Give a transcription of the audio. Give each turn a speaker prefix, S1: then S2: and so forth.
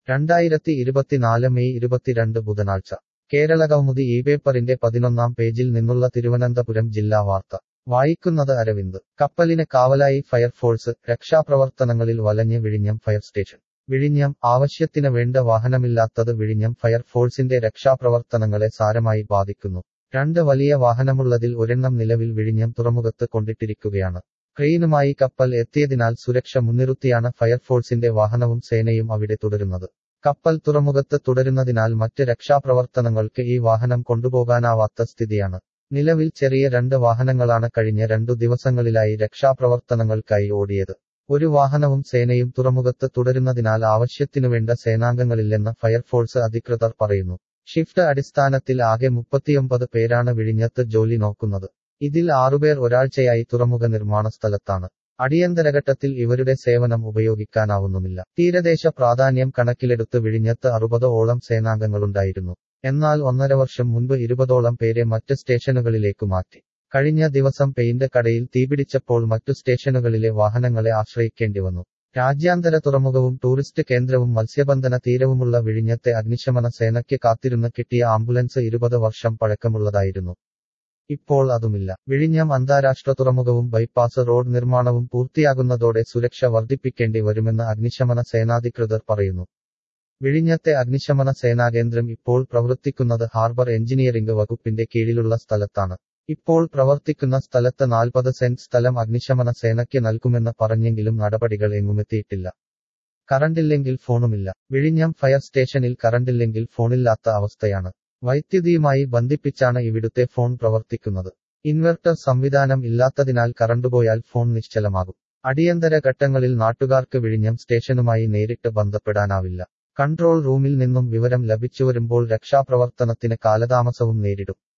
S1: രണ്ടായിരത്തി ഇരുപത്തിനാല് മെയ് ഇരുപത്തിരണ്ട് ബുധനാഴ്ച കേരള കൗമുദി ഈ പേപ്പറിന്റെ പതിനൊന്നാം പേജിൽ നിന്നുള്ള തിരുവനന്തപുരം ജില്ലാ വാർത്ത വായിക്കുന്നത് അരവിന്ദ് കപ്പലിന് കാവലായി ഫയർഫോഴ്സ് രക്ഷാപ്രവർത്തനങ്ങളിൽ വലഞ്ഞ് വിഴിഞ്ഞം ഫയർ സ്റ്റേഷൻ വിഴിഞ്ഞം ആവശ്യത്തിന് വേണ്ട വാഹനമില്ലാത്തത് വിഴിഞ്ഞം ഫയർഫോഴ്സിന്റെ രക്ഷാപ്രവർത്തനങ്ങളെ സാരമായി ബാധിക്കുന്നു രണ്ട് വലിയ വാഹനമുള്ളതിൽ ഒരെണ്ണം നിലവിൽ വിഴിഞ്ഞം തുറമുഖത്ത് കൊണ്ടിട്ടിരിക്കുകയാണ് ക്രെയിനുമായി കപ്പൽ എത്തിയതിനാൽ സുരക്ഷ മുൻനിർത്തിയാണ് ഫയർഫോഴ്സിന്റെ വാഹനവും സേനയും അവിടെ തുടരുന്നത് കപ്പൽ തുറമുഖത്ത് തുടരുന്നതിനാൽ മറ്റ് രക്ഷാപ്രവർത്തനങ്ങൾക്ക് ഈ വാഹനം കൊണ്ടുപോകാനാവാത്ത സ്ഥിതിയാണ് നിലവിൽ ചെറിയ രണ്ട് വാഹനങ്ങളാണ് കഴിഞ്ഞ രണ്ടു ദിവസങ്ങളിലായി രക്ഷാപ്രവർത്തനങ്ങൾക്കായി ഓടിയത് ഒരു വാഹനവും സേനയും തുറമുഖത്ത് തുടരുന്നതിനാൽ ആവശ്യത്തിനുവേണ്ട സേനാംഗങ്ങളില്ലെന്ന് ഫയർഫോഴ്സ് അധികൃതർ പറയുന്നു ഷിഫ്റ്റ് അടിസ്ഥാനത്തിൽ ആകെ മുപ്പത്തിയൊമ്പത് പേരാണ് വിഴിഞ്ഞത്ത് ജോലി നോക്കുന്നത് ഇതിൽ ആറുപേർ ഒരാഴ്ചയായി തുറമുഖ നിർമ്മാണ സ്ഥലത്താണ് അടിയന്തരഘട്ടത്തിൽ ഇവരുടെ സേവനം ഉപയോഗിക്കാനാവുന്നുമില്ല തീരദേശ പ്രാധാന്യം കണക്കിലെടുത്ത് വിഴിഞ്ഞത്ത് അറുപത് ഓളം സേനാംഗങ്ങളുണ്ടായിരുന്നു എന്നാൽ ഒന്നര വർഷം മുൻപ് ഇരുപതോളം പേരെ മറ്റ് സ്റ്റേഷനുകളിലേക്ക് മാറ്റി കഴിഞ്ഞ ദിവസം പെയിന്റ് കടയിൽ തീപിടിച്ചപ്പോൾ മറ്റു സ്റ്റേഷനുകളിലെ വാഹനങ്ങളെ ആശ്രയിക്കേണ്ടി വന്നു രാജ്യാന്തര തുറമുഖവും ടൂറിസ്റ്റ് കേന്ദ്രവും മത്സ്യബന്ധന തീരവുമുള്ള വിഴിഞ്ഞത്തെ അഗ്നിശമന സേനയ്ക്ക് കാത്തിരുന്ന് കിട്ടിയ ആംബുലൻസ് ഇരുപത് വർഷം പഴക്കമുള്ളതായിരുന്നു ഇപ്പോൾ അതുമില്ല വിഴിഞ്ഞം അന്താരാഷ്ട്ര തുറമുഖവും ബൈപ്പാസ് റോഡ് നിർമ്മാണവും പൂർത്തിയാകുന്നതോടെ സുരക്ഷ വർദ്ധിപ്പിക്കേണ്ടി വരുമെന്ന് അഗ്നിശമന സേനാധികൃതർ പറയുന്നു വിഴിഞ്ഞത്തെ അഗ്നിശമന സേനാകേന്ദ്രം ഇപ്പോൾ പ്രവർത്തിക്കുന്നത് ഹാർബർ എഞ്ചിനീയറിംഗ് വകുപ്പിന്റെ കീഴിലുള്ള സ്ഥലത്താണ് ഇപ്പോൾ പ്രവർത്തിക്കുന്ന സ്ഥലത്ത് നാൽപ്പത് സെന്റ് സ്ഥലം അഗ്നിശമന സേനയ്ക്ക് നൽകുമെന്ന് പറഞ്ഞെങ്കിലും നടപടികൾ എങ്ങുമെത്തിയിട്ടില്ല കറണ്ടില്ലെങ്കിൽ ഫോണുമില്ല വിഴിഞ്ഞം ഫയർ സ്റ്റേഷനിൽ കറണ്ടില്ലെങ്കിൽ ഫോണില്ലാത്ത അവസ്ഥയാണ് വൈദ്യുതിയുമായി ബന്ധിപ്പിച്ചാണ് ഇവിടുത്തെ ഫോൺ പ്രവർത്തിക്കുന്നത് ഇൻവെർട്ടർ സംവിധാനം ഇല്ലാത്തതിനാൽ കറണ്ടുപോയാൽ ഫോൺ നിശ്ചലമാകും അടിയന്തര ഘട്ടങ്ങളിൽ നാട്ടുകാർക്ക് വിഴിഞ്ഞം സ്റ്റേഷനുമായി നേരിട്ട് ബന്ധപ്പെടാനാവില്ല കൺട്രോൾ റൂമിൽ നിന്നും വിവരം ലഭിച്ചുവരുമ്പോൾ രക്ഷാപ്രവർത്തനത്തിന് കാലതാമസവും നേരിടും